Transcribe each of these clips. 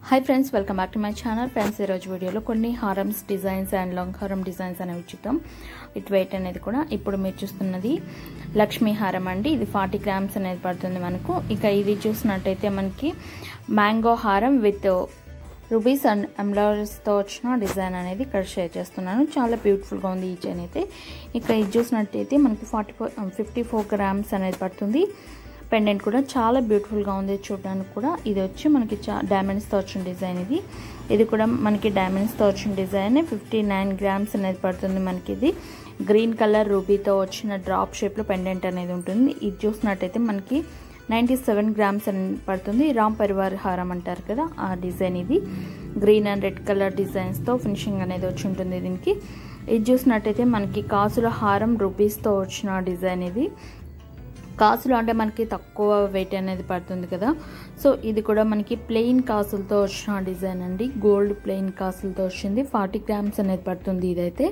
hi friends welcome back to my channel friends ఈరోజు వీడియోలో కొన్ని హారమ్స్ డిజైన్స్ అండ్ లాంగ్ హారం డిజైన్స్ అనేవి చూద్దాం ఇట్ వెయిట్ అనేది కూడా ఇప్పుడు మీరు చూస్తున్నది లక్ష్మీ హారం అండి ఇది ఫార్టీ గ్రామ్స్ అనేది పడుతుంది మనకు ఇక ఇది చూసినట్టయితే మనకి మ్యాంగో హారం విత్ రూబీస్ అండ్ ఎంబ్రాయిడరీస్తో వచ్చిన డిజైన్ అనేది ఇక్కడ షేర్ చేస్తున్నాను చాలా బ్యూటిఫుల్గా ఉంది ఈ చైన్ అయితే ఇక ఇది చూసినట్టయితే మనకి forty four fifty four grams అనేది పడుతుంది పెండెంట్ కూడా చాలా బ్యూటిఫుల్గా ఉంది చూడడానికి కూడా ఇది వచ్చి మనకి చా డైమండ్స్తో వచ్చిన డిజైన్ ఇది ఇది కూడా మనకి డైమండ్స్తో వచ్చిన డిజైన్ ఫిఫ్టీ నైన్ గ్రామ్స్ అనేది పడుతుంది మనకి ఇది గ్రీన్ కలర్ రూబీతో వచ్చిన డ్రాప్ షేప్లో పెండెంట్ అనేది ఉంటుంది ఇది చూసినట్టయితే మనకి నైంటీ సెవెన్ గ్రామ్స్ అని పడుతుంది రామ్ పరివార్ హారం అంటారు కదా ఆ డిజైన్ ఇది గ్రీన్ అండ్ రెడ్ కలర్ డిజైన్స్తో ఫినిషింగ్ అనేది వచ్చి ఉంటుంది దీనికి ఇది చూసినట్టయితే మనకి కాసుల హారం రూపీస్తో వచ్చిన డిజైన్ ఇది కాసులు అంటే మనకి తక్కువ వెయిట్ అనేది పడుతుంది కదా సో ఇది కూడా మనకి ప్లెయిన్ కాసులతో వచ్చిన డిజైన్ అండి గోల్డ్ ప్లెయిన్ కాసులతో వచ్చింది ఫార్టీ గ్రామ్స్ అనేది పడుతుంది ఇదైతే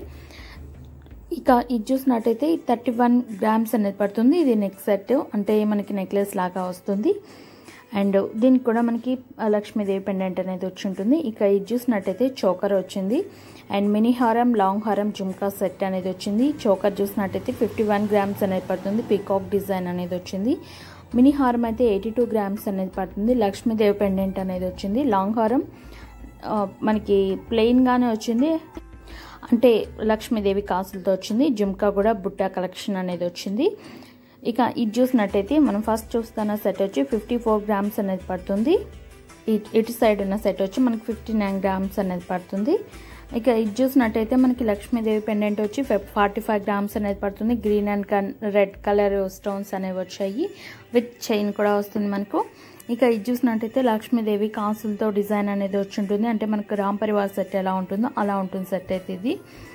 ఇక ఇది చూసినట్టయితే థర్టీ వన్ గ్రామ్స్ అనేది పడుతుంది ఇది నెక్ సెట్ అంటే మనకి నెక్లెస్ లాగా వస్తుంది అండ్ దీనికి కూడా మనకి లక్ష్మీదేవి పెండెంట్ అనేది వచ్చి ఉంటుంది ఇక ఇది చూసినట్టయితే చోకర్ వచ్చింది అండ్ మినీ హారం లాంగ్ హారం జుమ్కా సెట్ అనేది వచ్చింది చోకర్ చూసినట్టయితే ఫిఫ్టీ వన్ గ్రామ్స్ అనేది పడుతుంది పీకాక్ డిజైన్ అనేది వచ్చింది మినీ హారం అయితే ఎయిటీ టూ గ్రామ్స్ అనేది పడుతుంది లక్ష్మీదేవి పెండెంట్ అనేది వచ్చింది లాంగ్ హారం మనకి ప్లెయిన్గానే వచ్చింది అంటే లక్ష్మీదేవి కాసులతో వచ్చింది జుమ్కా కూడా బుట్టా కలెక్షన్ అనేది వచ్చింది ఇక ఇది చూసినట్టయితే మనం ఫస్ట్ చూస్తున్న సెట్ వచ్చి ఫిఫ్టీ ఫోర్ గ్రామ్స్ అనేది పడుతుంది ఇటు సైడ్ ఉన్న సెట్ వచ్చి మనకి ఫిఫ్టీ నైన్ గ్రామ్స్ అనేది పడుతుంది ఇక ఇది చూసినట్టయితే మనకి లక్ష్మీదేవి పెండెంట్ వచ్చి ఫార్టీ ఫైవ్ గ్రామ్స్ అనేది పడుతుంది green and red colour stones అనేవి వచ్చాయి విత్ చైన్ కూడా వస్తుంది మనకు ఇక ఇది చూసినట్టయితే లక్ష్మీదేవి కాసులతో డిజైన్ అనేది వచ్చి ఉంటుంది అంటే మనకు రామ్ పరివార్ సెట్ ఎలా ఉంటుందో అలా ఉంటుంది సెట్ అయితే ఇది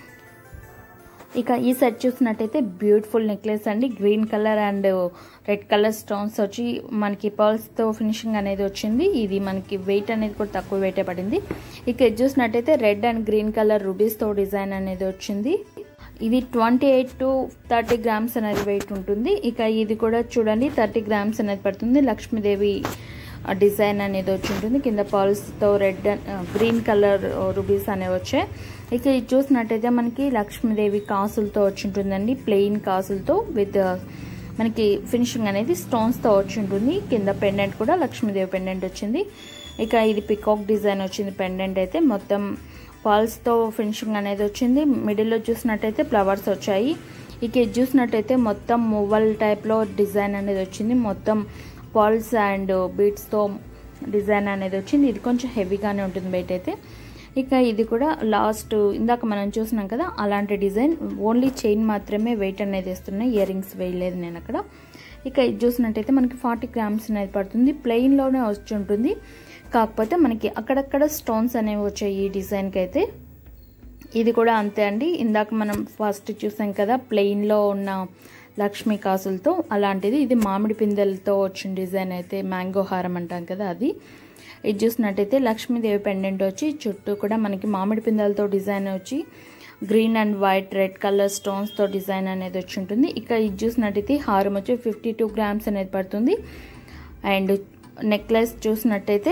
ఇక ఈ సెట్ చూసినట్టయితే బ్యూటిఫుల్ నెక్లెస్ అండి green colour and red colour stones వచ్చి మనకి పర్ల్స్తో ఫినిషింగ్ అనేది వచ్చింది ఇది మనకి వెయిట్ అనేది కూడా తక్కువ వెయిటే పడింది ఇక ఇది చూసినట్టయితే రెడ్ అండ్ గ్రీన్ కలర్ రుబీస్తో డిజైన్ అనేది వచ్చింది ఇది twenty eight to thirty grams అనేది వెయిట్ ఉంటుంది ఇక ఇది కూడా చూడండి థర్టీ గ్రామ్స్ అనేది పడుతుంది లక్ష్మీదేవి డిజైన్ అనేది వచ్చి ఉంటుంది కింద పర్ల్స్తో రెడ్ గ్రీన్ కలర్ రుబీస్ అనేవి వచ్చాయి ఇక ఇది చూసినట్టయితే మనకి లక్ష్మీదేవి కాసులతో వచ్చి ఉంటుందండి ప్లెయిన్ కాసులతో విత్ మనకి ఫినిషింగ్ అనేది స్టోన్స్తో వచ్చి ఉంటుంది కింద పెండెంట్ కూడా లక్ష్మీదేవి పెండెంట్ వచ్చింది ఇక ఇది పికాక్ డిజైన్ వచ్చింది పెండెంట్ అయితే మొత్తం పాల్స్తో ఫినిషింగ్ అనేది వచ్చింది మిడిల్లో చూసినట్టయితే ఫ్లవర్స్ వచ్చాయి ఇక ఇది చూసినట్టయితే మొత్తం మువ్వల్ టైప్లో డిజైన్ అనేది వచ్చింది మొత్తం పాల్స్ అండ్ బీట్స్తో డిజైన్ అనేది వచ్చింది ఇది కొంచెం హెవీగానే ఉంటుంది బయట అయితే ఇక ఇది కూడా లాస్ట్ ఇందాక మనం చూసినాం కదా అలాంటి డిజైన్ ఓన్లీ చైన్ మాత్రమే వెయిట్ అనేది వేస్తున్నాయి ఇయర్ రింగ్స్ వేయలేదు నేను అక్కడ ఇక ఇది చూసినట్టయితే మనకి ఫార్టీ గ్రామ్స్ అనేది పడుతుంది ప్లెయిన్లోనే వచ్చి ఉంటుంది కాకపోతే మనకి అక్కడక్కడ స్టోన్స్ అనేవి వచ్చాయి ఈ డిజైన్కి అయితే ఇది కూడా అంతే అండి ఇందాక మనం ఫస్ట్ చూసాం కదా ప్లెయిన్లో ఉన్న లక్ష్మీ కాసులతో అలాంటిది ఇది మామిడి పిందెలతో వచ్చిన డిజైన్ అయితే మ్యాంగో హారం అంటాం కదా అది ఇది చూసినట్టయితే లక్ష్మీదేవి పెండెంట్ వచ్చి చుట్టూ కూడా మనకి మామిడి పిందెలతో డిజైన్ వచ్చి green and white red colour స్టోన్స్తో డిజైన్ అనేది వచ్చి ఉంటుంది ఇక ఇది చూసినట్టయితే హారం వచ్చి ఫిఫ్టీ టూ గ్రామ్స్ అనేది పడుతుంది అండ్ నెక్లెస్ చూసినట్టయితే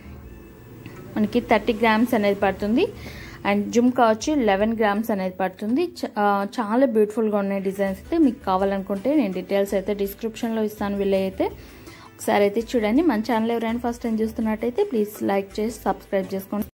మనకి థర్టీ గ్రామ్స్ అనేది పడుతుంది అండ్ జుమ్కా వచ్చి లెవెన్ గ్రామ్స్ అనేది పడుతుంది చాలా బ్యూటిఫుల్గా ఉన్నాయి డిజైన్స్ అయితే మీకు కావాలనుకుంటే నేను డీటెయిల్స్ అయితే డిస్క్రిప్షన్లో ఇస్తాను వీళ్ళే అయితే ఒకసారి అయితే చూడండి మన ఛానల్ ఎవరైనా ఫస్ట్ టైం చూస్తున్నట్టయితే ప్లీజ్ లైక్ చేసి సబ్స్క్రైబ్ చేసుకోండి